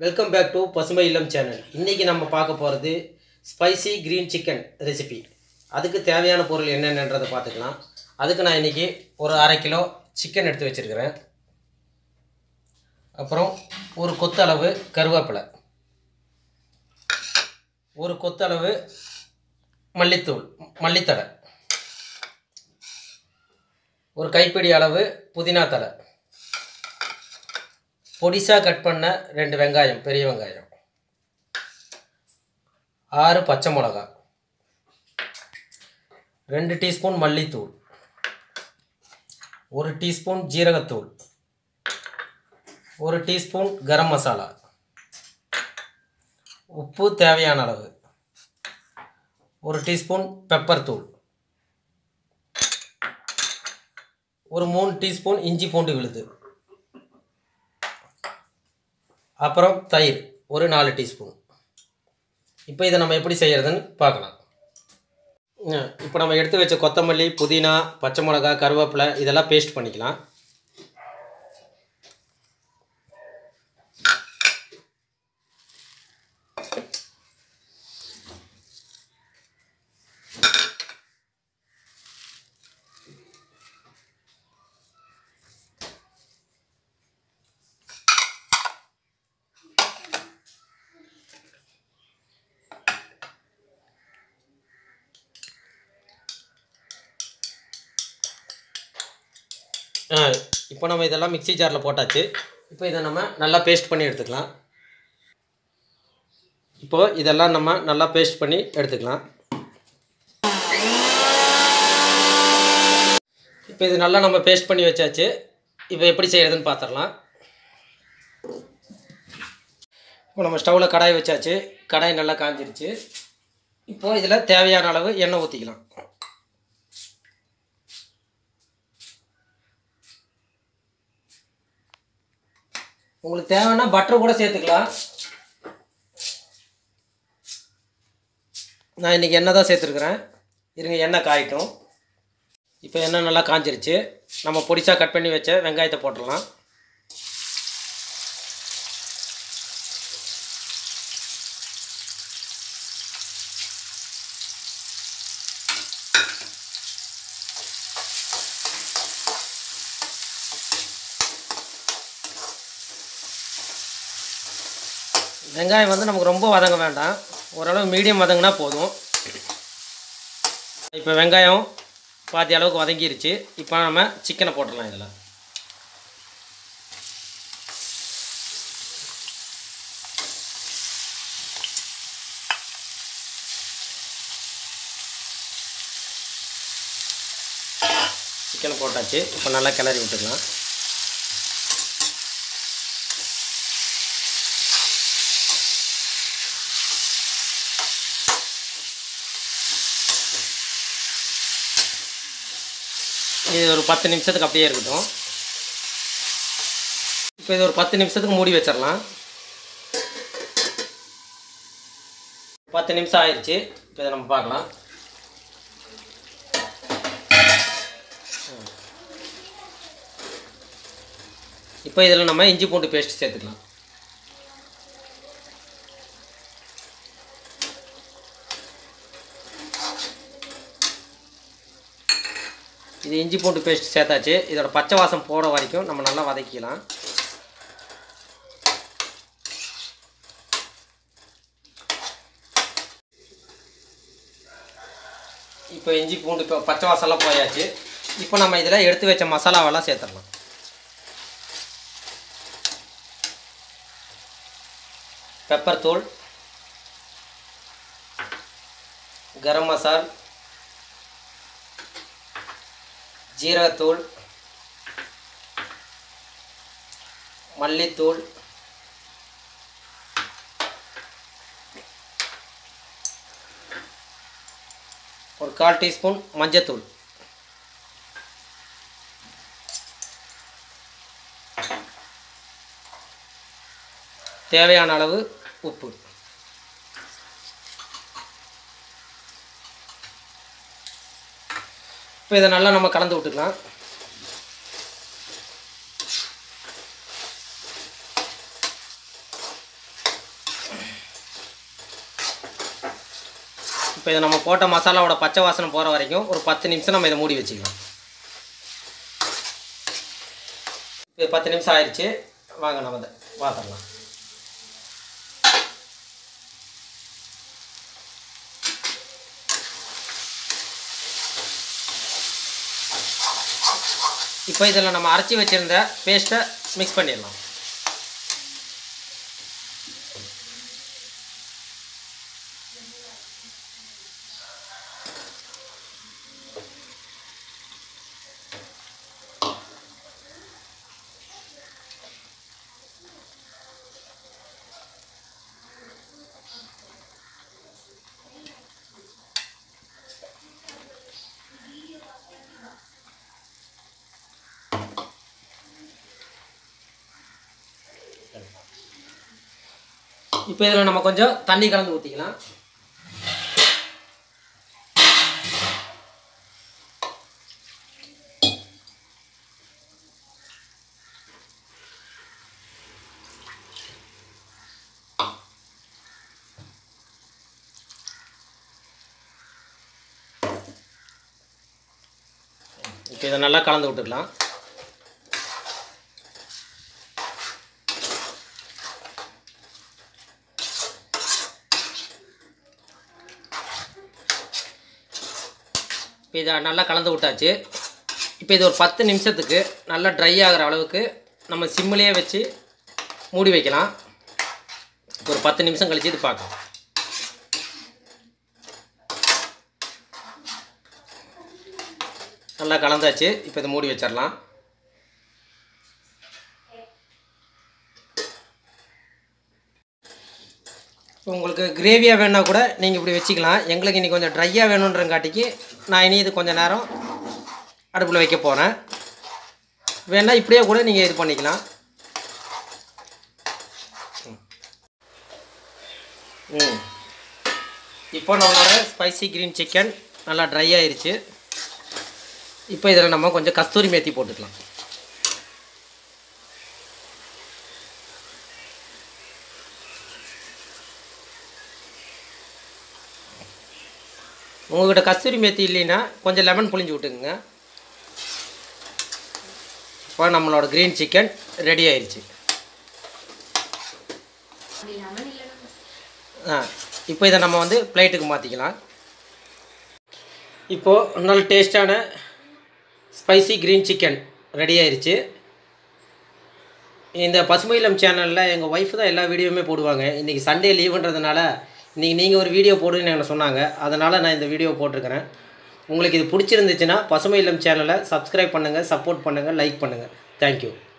welcome back to பசுமை இல்லம் channel இன்றைக்கி நம்ம பார்க்க போகிறது ஸ்பைசி க்ரீன் சிக்கன் ரெசிபி அதுக்கு தேவையான பொருள் என்னென்னன்றதை பார்த்துக்கலாம் அதுக்கு நான் இன்றைக்கி ஒரு அரை கிலோ சிக்கன் எடுத்து வச்சுருக்கிறேன் அப்புறம் ஒரு கொத்தளவு கருவேப்பிலை ஒரு கொத்தளவு மல்லித்தூள் மல்லித்தழை ஒரு கைப்பிடி அளவு புதினா தழை பொடிசாக கட் பண்ண ரெண்டு வெங்காயம் பெரிய வெங்காயம் ஆறு பச்சை மிளகா ரெண்டு டீஸ்பூன் மல்லித்தூள் ஒரு டீஸ்பூன் ஜீரகத்தூள் ஒரு டீஸ்பூன் கரம் மசாலா உப்பு தேவையான அளவு ஒரு டீஸ்பூன் பெப்பர் தூள் ஒரு மூணு டீஸ்பூன் இஞ்சி பூண்டு விழுது அப்புறம் தயிர் ஒரு நாலு டீஸ்பூன் இப்போ இதை நம்ம எப்படி செய்கிறதுன்னு பார்க்கலாம் அஹ் இப்போ நம்ம எடுத்து வச்ச கொத்தமல்லி புதினா பச்சை மிளகா கருவேப்பிலை இதெல்லாம் பேஸ்ட் பண்ணிக்கலாம் ஆ இப்போ நம்ம இதெல்லாம் மிக்ஸி ஜாரில் போட்டாச்சு இப்போ இதை நம்ம நல்லா பேஸ்ட் பண்ணி எடுத்துக்கலாம் இப்போது இதெல்லாம் நம்ம நல்லா பேஸ்ட் பண்ணி எடுத்துக்கலாம் இப்போ இது நல்லா நம்ம பேஸ்ட் பண்ணி வச்சாச்சு இப்போ எப்படி செய்கிறதுன்னு பார்த்துடலாம் இப்போ நம்ம ஸ்டவ்வில் கடாய் வச்சாச்சு கடாய் நல்லா காஞ்சிருச்சு இப்போது இதில் தேவையான அளவு எண்ணெய் ஊற்றிக்கலாம் உங்களுக்கு தேவைன்னா பட்டர் கூட சேர்த்துக்கலாம் நான் இன்றைக்கி எண்ணெய் தான் சேர்த்துருக்குறேன் இருங்க எண்ணெய் காயட்டும் இப்போ எண்ணெய் நல்லா காஞ்சிருச்சு நம்ம பொடிசாக கட் பண்ணி வச்ச வெங்காயத்தை போட்டுடலாம் வெங்காயம் வந்து நமக்கு ரொம்ப வதங்க வேண்டாம் ஓரளவு மீடியம் வதங்கினா போதும் இப்போ வெங்காயம் பாதி அளவுக்கு வதங்கிருச்சு இப்போ நம்ம சிக்கனை போட்டுடலாம் இதில் சிக்கனை போட்டாச்சு இப்போ நல்லா கிளறி விட்டுக்கலாம் இது ஒரு பத்து நிமிஷத்துக்கு அப்படியே இருக்கட்டும் இப்போ இது ஒரு பத்து நிமிஷத்துக்கு மூடி வச்சிடலாம் பத்து நிமிஷம் ஆயிடுச்சு இப்போ இதை நம்ம பார்க்கலாம் இப்போ இதில் நம்ம இஞ்சி பூண்டு பேஸ்ட் சேர்த்துக்கலாம் இது இஞ்சி பூண்டு பேஸ்ட் சேர்த்தாச்சு இதோட பச்சை வாசம் போகிற வரைக்கும் நம்ம நல்லா வதக்கிக்கலாம் இப்போ இஞ்சி பூண்டு இப்போ பச்சை வாசம்லாம் போயாச்சு இப்போ நம்ம இதில் எடுத்து வச்ச மசாலாவெல்லாம் சேர்த்துடலாம் பெப்பர் தூள் கரம் மசால் ஜீரகத்தூள் மல்லித்தூள் ஒரு கால் டீஸ்பூன் மஞ்சத்தூள் தேவையான அளவு உப்பு இப்போ இதை நல்லா நம்ம கலந்து விட்டுக்கலாம் இப்போ இதை நம்ம போட்ட மசாலாவோட பச்சை வாசனை போகிற வரைக்கும் ஒரு பத்து நிமிஷம் நம்ம இதை மூடி வச்சுக்கலாம் இப்போ பத்து நிமிஷம் ஆயிடுச்சு வாங்க நம்ம இதை பார்த்துடலாம் இப்போ இதில் நம்ம அரைச்சி வச்சுருந்த பேஸ்ட்டை மிக்ஸ் பண்ணிடலாம் இப்போ இதில் நம்ம கொஞ்சம் தண்ணி கலந்து ஊற்றிக்கலாம் இப்போ இதை நல்லா கலந்து விட்டுக்கலாம் இப்போ இதை நல்லா கலந்து விட்டாச்சு இப்போ இது ஒரு பத்து நிமிஷத்துக்கு நல்லா ட்ரை ஆகிற அளவுக்கு நம்ம சிம்மிலேயே வச்சு மூடி வைக்கலாம் ஒரு பத்து நிமிஷம் கழிச்சு இது பார்க்கலாம் நல்லா கலந்தாச்சு இப்போ இதை மூடி வச்சிடலாம் உங்களுக்கு கிரேவியாக வேணுன்னா கூட நீங்கள் இப்படி வச்சுக்கலாம் எங்களுக்கு இன்றைக்கி கொஞ்சம் ட்ரையாக வேணுன்றங்காட்டிக்கு நான் இனி இது கொஞ்சம் நேரம் அடுப்பில் வைக்க போகிறேன் வேணால் இப்படியே கூட நீங்கள் இது பண்ணிக்கலாம் ம் இப்போ நம்மளோட ஸ்பைசி க்ரீன் சிக்கன் நல்லா ட்ரை ஆயிருச்சு இப்போ இதில் நம்ம கொஞ்சம் கஸ்தூரி மேத்தி போட்டுக்கலாம் உங்கள்கிட்ட கஸ்தூரி மேத்தி இல்லைன்னா கொஞ்சம் லெமன் புளிஞ்சு விட்டுக்குங்க இப்போ நம்மளோட க்ரீன் சிக்கன் ரெடி ஆயிடுச்சு ஆ இப்போ இதை நம்ம வந்து பிளேட்டுக்கு மாற்றிக்கலாம் இப்போது நல்ல டேஸ்டான ஸ்பைசி க்ரீன் சிக்கன் ரெடி ஆயிருச்சு இந்த பசுமையிலம் சேனலில் எங்கள் ஒய்ஃப் தான் எல்லா வீடியோவுமே போடுவாங்க இன்றைக்கி சண்டே லீவுன்றதுனால இன்றைக்கி நீங்கள் ஒரு வீடியோ போடுன்னு எனக்கு சொன்னாங்க அதனால் நான் இந்த வீடியோ போட்டிருக்கிறேன் உங்களுக்கு இது பிடிச்சிருந்துச்சுன்னா பசுமை இல்லம் சேனலை சப்ஸ்கிரைப் பண்ணுங்கள் சப்போர்ட் பண்ணுங்கள் லைக் பண்ணுங்கள் தேங்க்யூ